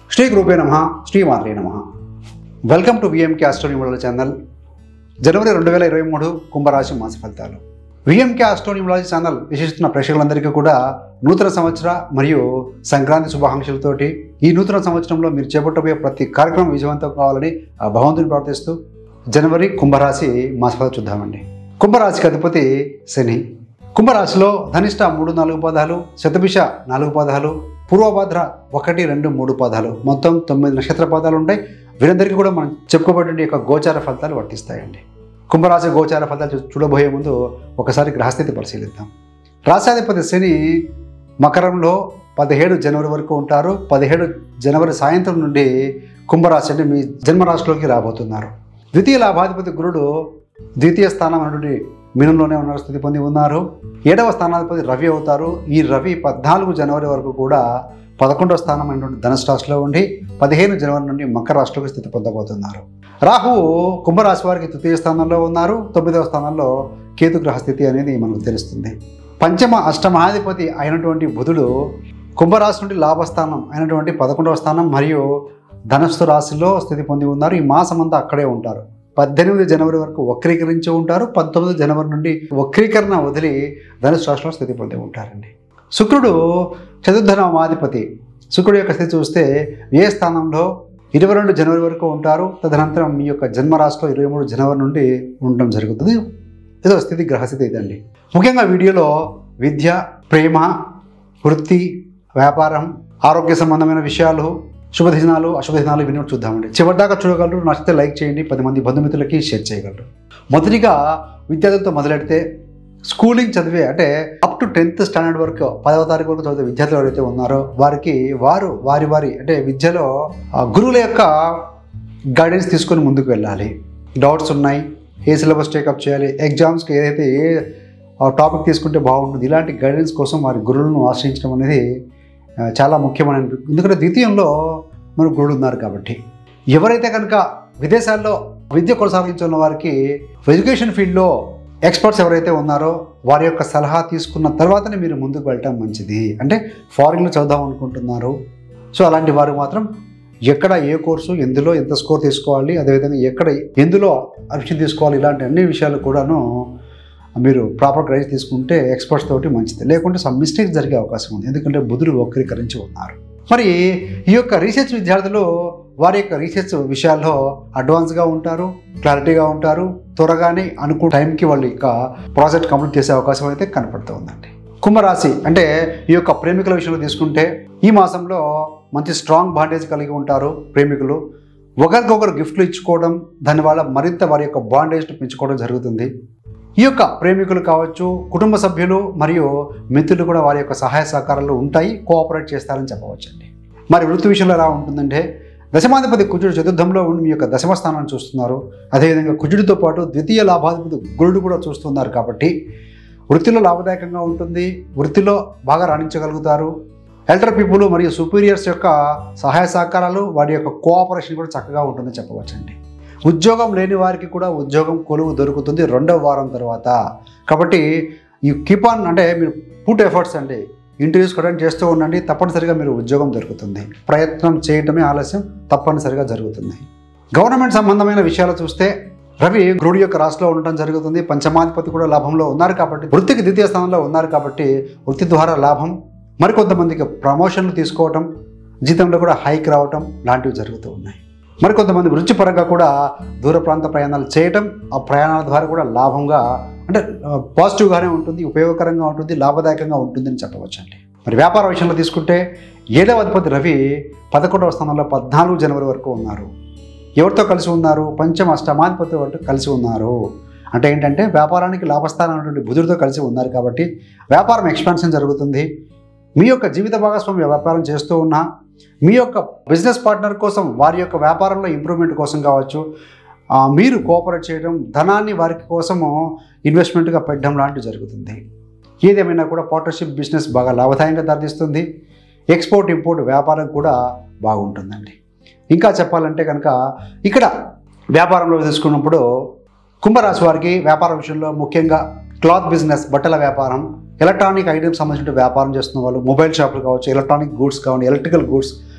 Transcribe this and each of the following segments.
శ్రీ గురుపే నమ శ్రీమాత్రే నమ వెల్కమ్ టు విఎంకే ఆస్ట్రోనిమల ఛానల్ జనవరి రెండు వేల ఇరవై మూడు కుంభరాశి మాస ఫలితాలు విఎంకే ఆస్ట్రోనిమలాజీ ఛానల్ విశిస్తున్న ప్రేక్షకులందరికీ కూడా నూతన సంవత్సర మరియు సంక్రాంతి శుభాకాంక్షలతోటి ఈ నూతన సంవత్సరంలో మీరు చేపట్టబోయే ప్రతి కార్యక్రమం విజయవంతం కావాలని ఆ భగవంతుని ప్రార్థిస్తూ జనవరి కుంభరాశి మాస ఫలితాలు చూద్దామండి కుంభరాశికి అధిపతి శని కుంభరాశిలో ధనిష్ట మూడు నాలుగు పదాలు శతభిష నాలుగు పదాలు పూర్వభద్ర ఒకటి రెండు మూడు పదాలు మొత్తం తొమ్మిది నక్షత్ర పదాలు ఉంటాయి వీరందరికీ కూడా మనం చెప్పుకోబడిన యొక్క గోచార ఫలితాలు వర్తిస్తాయండి కుంభరాశి గోచార ఫలితాలు చూ- చూడబోయే ముందు ఒకసారి గ్రహస్థితి పరిశీలిద్దాం రాశాధిపతి శని మకరంలో పదిహేడు జనవరి వరకు ఉంటారు పదిహేడు జనవరి సాయంత్రం నుండి కుంభరాశి అంటే మీ జన్మరాశిలోకి రాబోతున్నారు ద్వితీయ లాభాధిపతి గురుడు ద్వితీయ స్థానం అనేటువంటి మీనంలోనే ఉన్నారు స్థితి పొంది ఉన్నారు ఏడవ స్థానాధిపతి రవి అవుతారు ఈ రవి పద్నాలుగు జనవరి వరకు కూడా పదకొండవ స్థానం అయినటువంటి ధనుసు రాశిలో ఉండి పదిహేను జనవరి నుండి మకర రాశిలోకి స్థితి పొందబోతున్నారు రాహువు కుంభరాశి వారికి తృతీయ స్థానంలో ఉన్నారు తొమ్మిదవ స్థానంలో కేతు గ్రహ స్థితి అనేది మనకు తెలుస్తుంది పంచమ అష్టమాధిపతి అయినటువంటి బుధుడు కుంభరాశి నుండి లాభస్థానం అయినటువంటి పదకొండవ స్థానం మరియు ధనస్సు రాశిలో స్థితి పొంది ఉన్నారు ఈ మాసం అంతా అక్కడే ఉంటారు పద్దెనిమిది జనవరి వరకు వక్రీకరించి ఉంటారు పంతొమ్మిది జనవరి నుండి వక్రీకరణ వదిలి ధనుసు రాశిలో స్థితి పొంది ఉంటారండి శుక్రుడు చతుర్ధనమాధిపతి శుక్రుడు యొక్క స్థితి చూస్తే ఏ స్థానంలో ఇరవై రెండు జనవరి వరకు ఉంటారు తదనంతరం మీ యొక్క జన్మరాశిలో ఇరవై మూడు జనవరి నుండి ఉండడం జరుగుతుంది ఇదో స్థితి గ్రహస్థితి ఇదండి ముఖ్యంగా వీడియోలో విద్య ప్రేమ వృత్తి వ్యాపారం ఆరోగ్య సంబంధమైన విషయాలు శుభదినాలు అశుభదినాలు ఇవన్నీ కూడా చూద్దామండి చివరిదాకా చూడగలరు నచ్చితే లైక్ చేయండి పది మంది బంధుమిత్రులకి షేర్ చేయగలరు మొదటిగా విద్యార్థులతో మొదలెడితే స్కూలింగ్ చదివే అంటే అప్ టు టెన్త్ స్టాండర్డ్ వరకు పదవ తారీఖు వరకు చదివే విద్యార్థులు ఎవరైతే ఉన్నారో వారికి వారు వారి వారి అంటే విద్యలో ఆ, గురువుల యొక్క గైడెన్స్ తీసుకొని ముందుకు వెళ్ళాలి డౌట్స్ ఉన్నాయి ఏ సిలబస్ టేకప్ చేయాలి ఎగ్జామ్స్కి ఏదైతే ఏ టాపిక్ తీసుకుంటే బాగుంటుంది ఇలాంటి గైడెన్స్ కోసం వారి గురువులను ఆశ్రయించడం అనేది ఆ, చాలా ముఖ్యమైన ఎందుకంటే ద్వితీయంలో మన గురువులు ఉన్నారు కాబట్టి ఎవరైతే కనుక విదేశాల్లో విద్య కొనసాగించున్న వారికి ఎడ్యుకేషన్ ఫీల్డ్లో ఎక్స్పర్ట్స్ ఎవరైతే ఉన్నారో వారి యొక్క సలహా తీసుకున్న తర్వాతనే మీరు ముందుకు వెళ్ళటం మంచిది అంటే ఫారిన్లో చదువుదాం అనుకుంటున్నారు సో అలాంటి వారు మాత్రం ఎక్కడ ఏ కోర్సు ఎందులో ఎంత స్కోర్ తీసుకోవాలి అదేవిధంగా ఎక్కడ ఎందులో అడ్మిషన్ తీసుకోవాలి ఇలాంటి అన్ని విషయాలు కూడాను మీరు ప్రాపర్ గైడెన్స్ తీసుకుంటే ఎక్స్పర్ట్స్ తోటి మంచిది లేకుంటే సమ్ మిస్టేక్స్ జరిగే అవకాశం ఉంది ఎందుకంటే బుధుడు వక్రీకరించి ఉన్నారు మరి ఈ యొక్క రీసెర్చ్ విద్యార్థులు వారి యొక్క రీసెర్చ్ విషయాల్లో అడ్వాన్స్గా ఉంటారు క్లారిటీగా ఉంటారు త్వరగానే అనుకున్న టైంకి వాళ్ళు ఇక ప్రాజెక్ట్ కంప్లీట్ చేసే అవకాశం అయితే కనపడుతూ ఉందండి కుంభరాశి అంటే ఈ యొక్క ప్రేమికుల విషయంలో తీసుకుంటే ఈ మాసంలో మంచి స్ట్రాంగ్ బాండేజ్ కలిగి ఉంటారు ప్రేమికులు ఒకరికొకరు గిఫ్ట్లు ఇచ్చుకోవడం దానివల్ల మరింత వారి యొక్క బాండేజ్ను పెంచుకోవడం జరుగుతుంది ఈ యొక్క ప్రేమికులు కావచ్చు కుటుంబ సభ్యులు మరియు మిత్రులు కూడా వారి యొక్క సహాయ సహకారాలు ఉంటాయి కోఆపరేట్ చేస్తారని చెప్పవచ్చండి మరి వృత్తి విషయంలో ఎలా ఉంటుందంటే దశమాధిపతి కుజుడు చతుర్థంలో ఉండి మీ యొక్క దశమ స్థానాన్ని చూస్తున్నారు అదేవిధంగా కుజుడితో పాటు ద్వితీయ లాభాధిపతి గురుడు కూడా చూస్తున్నారు కాబట్టి వృత్తిలో లాభదాయకంగా ఉంటుంది వృత్తిలో బాగా రాణించగలుగుతారు ఎల్డర్ పీపుల్ మరియు సుపీరియర్స్ యొక్క సహాయ సహకారాలు వారి యొక్క కోఆపరేషన్ కూడా చక్కగా ఉంటుందని చెప్పవచ్చండి ఉద్యోగం లేని వారికి కూడా ఉద్యోగం కొలువు దొరుకుతుంది రెండవ వారం తర్వాత కాబట్టి ఈ కీప్ ఆన్ అంటే మీరు పుట్ ఎఫర్ట్స్ అండి ఇంటర్వ్యూస్ అటెండ్ చేస్తూ ఉండండి తప్పనిసరిగా మీరు ఉద్యోగం దొరుకుతుంది ప్రయత్నం చేయటమే ఆలస్యం తప్పనిసరిగా జరుగుతుంది గవర్నమెంట్ సంబంధమైన విషయాలు చూస్తే రవి గురుడు యొక్క రాశిలో ఉండటం జరుగుతుంది పంచమాధిపతి కూడా లాభంలో ఉన్నారు కాబట్టి వృత్తికి ద్వితీయ స్థానంలో ఉన్నారు కాబట్టి వృత్తి ద్వారా లాభం మరికొంతమందికి ప్రమోషన్లు తీసుకోవటం జీతంలో కూడా హైక్ రావటం లాంటివి జరుగుతూ ఉన్నాయి మరికొంతమంది వృత్తిపరంగా కూడా దూర ప్రాంత ప్రయాణాలు చేయటం ఆ ప్రయాణాల ద్వారా కూడా లాభంగా అంటే ఆ, పాజిటివ్గానే ఉంటుంది ఉపయోగకరంగా ఉంటుంది లాభదాయకంగా ఉంటుందని చెప్పవచ్చండి మరి వ్యాపార విషయంలో తీసుకుంటే ఏడవ అధిపతి రవి పదకొండవ స్థానంలో పద్నాలుగు జనవరి వరకు ఉన్నారు ఎవరితో కలిసి ఉన్నారు పంచమ అష్టమాధిపతి వరకు కలిసి ఉన్నారు అంటే ఏంటంటే వ్యాపారానికి లాభస్థానం అనేటువంటి బుధుడితో కలిసి ఉన్నారు కాబట్టి వ్యాపారం ఎక్స్పాన్షన్ జరుగుతుంది మీ యొక్క జీవిత భాగస్వామి వ్యాపారం చేస్తూ ఉన్నా మీ యొక్క బిజినెస్ పార్ట్నర్ కోసం వారి యొక్క వ్యాపారంలో ఇంప్రూవ్మెంట్ కోసం కావచ్చు ఆ, మీరు కోఆపరేట్ చేయడం ధనాన్ని వారికి కోసము ఇన్వెస్ట్మెంట్గా పెట్టడం లాంటివి జరుగుతుంది ఏదేమైనా కూడా పార్ట్నర్షిప్ బిజినెస్ బాగా లాభదాయంగా దారితీస్తుంది ఎక్స్పోర్ట్ ఇంపోర్ట్ వ్యాపారం కూడా బాగుంటుందండి ఇంకా చెప్పాలంటే కనుక ఇక్కడ వ్యాపారంలో తీసుకున్నప్పుడు కుంభరాశి వారికి వ్యాపార విషయంలో ముఖ్యంగా క్లాత్ బిజినెస్ బట్టల వ్యాపారం ఎలక్ట్రానిక్ ఐటమ్స్ సంబంధించిన వ్యాపారం చేస్తున్న వాళ్ళు మొబైల్ షాపులు కావచ్చు ఎలక్ట్రానిక్ గూడ్స్ కావచ్చు ఎలక్ట్రికల్ గూడ్స్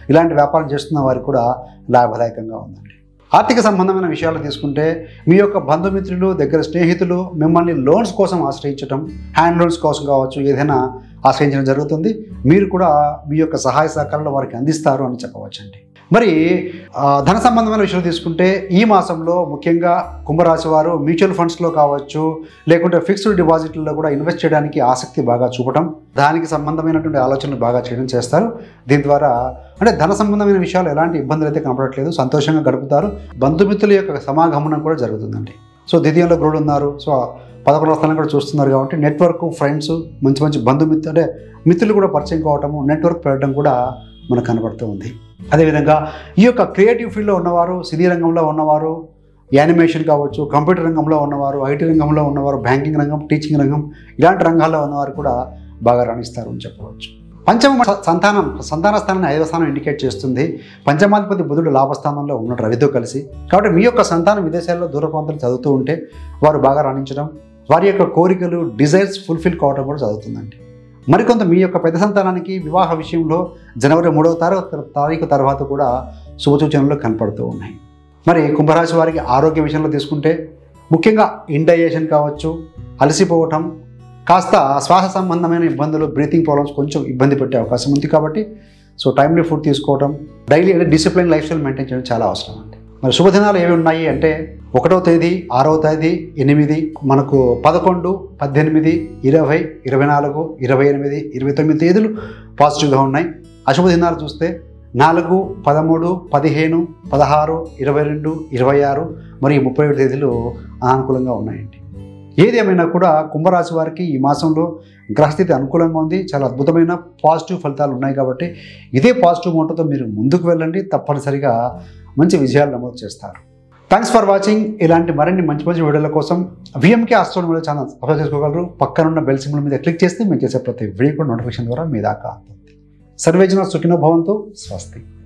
ఇలాంటి వ్యాపారం చేస్తున్న వారికి కూడా లాభదాయకంగా ఉందండి ఆర్థిక సంబంధమైన విషయాలు తీసుకుంటే మీ యొక్క బంధుమిత్రులు దగ్గర స్నేహితులు మిమ్మల్ని లోన్స్ కోసం ఆశ్రయించడం హ్యాండ్ లోన్స్ కోసం కావచ్చు ఏదైనా ఆశ్రయించడం జరుగుతుంది మీరు కూడా మీ యొక్క సహాయ సహకారాలు వారికి అందిస్తారు అని చెప్పవచ్చండి మరి ఆ, ధన సంబంధమైన విషయాలు తీసుకుంటే ఈ మాసంలో ముఖ్యంగా కుంభరాశి వారు మ్యూచువల్ ఫండ్స్లో కావచ్చు లేకుంటే ఫిక్స్డ్ డిపాజిట్లలో కూడా ఇన్వెస్ట్ చేయడానికి ఆసక్తి బాగా చూపటం దానికి సంబంధమైనటువంటి ఆలోచనలు బాగా చేయడం చేస్తారు దీని ద్వారా అంటే ధన సంబంధమైన విషయాలు ఎలాంటి ఇబ్బందులు అయితే కనపడట్లేదు సంతోషంగా గడుపుతారు బంధుమిత్రుల యొక్క సమాగమనం కూడా జరుగుతుందండి సో ద్వితీయంలో గురుడు ఉన్నారు సో పదకొండవ స్థానం కూడా చూస్తున్నారు కాబట్టి నెట్వర్క్ ఫ్రెండ్స్ మంచి మంచి బంధుమిత్రులు అంటే మిత్రులు కూడా పరిచయం కావటము నెట్వర్క్ పెరగడం కూడా మనకు కనబడుతూ ఉంది అదేవిధంగా ఈ యొక్క క్రియేటివ్ ఫీల్డ్లో ఉన్నవారు సినీ రంగంలో ఉన్నవారు యానిమేషన్ కావచ్చు కంప్యూటర్ రంగంలో ఉన్నవారు ఐటీ రంగంలో ఉన్నవారు బ్యాంకింగ్ రంగం టీచింగ్ రంగం ఇలాంటి రంగాల్లో ఉన్నవారు కూడా బాగా రాణిస్తారు అని చెప్పవచ్చు పంచమ స- సంతానం సంతాన స్థానాన్ని ఐదవ స్థానం ఇండికేట్ చేస్తుంది పంచమాధిపతి బుధుడు లాభస్థానంలో ఉన్నాడు రవితో కలిసి కాబట్టి మీ యొక్క సంతానం విదేశాల్లో దూర ప్రాంతాలు చదువుతూ ఉంటే వారు బాగా రాణించడం వారి యొక్క కోరికలు డిజైర్స్ ఫుల్ఫిల్ కావడం కూడా జరుగుతుందండి మరికొంత మీ యొక్క పెద్ద సంతానానికి వివాహ విషయంలో జనవరి మూడవ తారీఖు తారీఖు తర్వాత కూడా శుభసూచనలు కనపడుతూ ఉన్నాయి మరి కుంభరాశి వారికి ఆరోగ్య విషయంలో తీసుకుంటే ముఖ్యంగా ఇండైజేషన్ కావచ్చు అలసిపోవటం కాస్త శ్వాస సంబంధమైన ఇబ్బందులు బ్రీతింగ్ ప్రాబ్లమ్స్ కొంచెం ఇబ్బంది పెట్టే అవకాశం ఉంది కాబట్టి సో టైమ్లీ ఫుడ్ తీసుకోవడం డైలీ అంటే డిసిప్లిన్ లైఫ్ స్టైల్ మెయింటైన్ చేయడం చాలా అవసరం అండి మరి శుభదినాలు ఏవి ఉన్నాయి అంటే ఒకటో తేదీ ఆరవ తేదీ ఎనిమిది మనకు పదకొండు పద్దెనిమిది ఇరవై ఇరవై నాలుగు ఇరవై ఎనిమిది ఇరవై తొమ్మిది తేదీలు పాజిటివ్గా ఉన్నాయి అశుభ దినాలు చూస్తే నాలుగు పదమూడు పదిహేను పదహారు ఇరవై రెండు ఇరవై ఆరు మరియు ముప్పై ఏడు తేదీలు అనానుకూలంగా ఉన్నాయండి ఏది ఏమైనా కూడా కుంభరాశి వారికి ఈ మాసంలో గ్రహస్థితి అనుకూలంగా ఉంది చాలా అద్భుతమైన పాజిటివ్ ఫలితాలు ఉన్నాయి కాబట్టి ఇదే పాజిటివ్ మోటతో మీరు ముందుకు వెళ్ళండి తప్పనిసరిగా మంచి విజయాలు నమోదు చేస్తారు థ్యాంక్స్ ఫర్ వాచింగ్ ఇలాంటి మరిన్ని మంచి మంచి వీడియోల కోసం విఎంకే ఆస్ట్రోనమీ ఛానల్ సబ్స్క్రైబ్ చేసుకోగలరు పక్కనున్న బెల్ సింబల్ మీద క్లిక్ చేస్తే మేము చేసే ప్రతి వీడియో కూడా నోటిఫికేషన్ ద్వారా మీ దాకా అందుతుంది సర్వేజన సుఖినో భవంతు స్వస్తి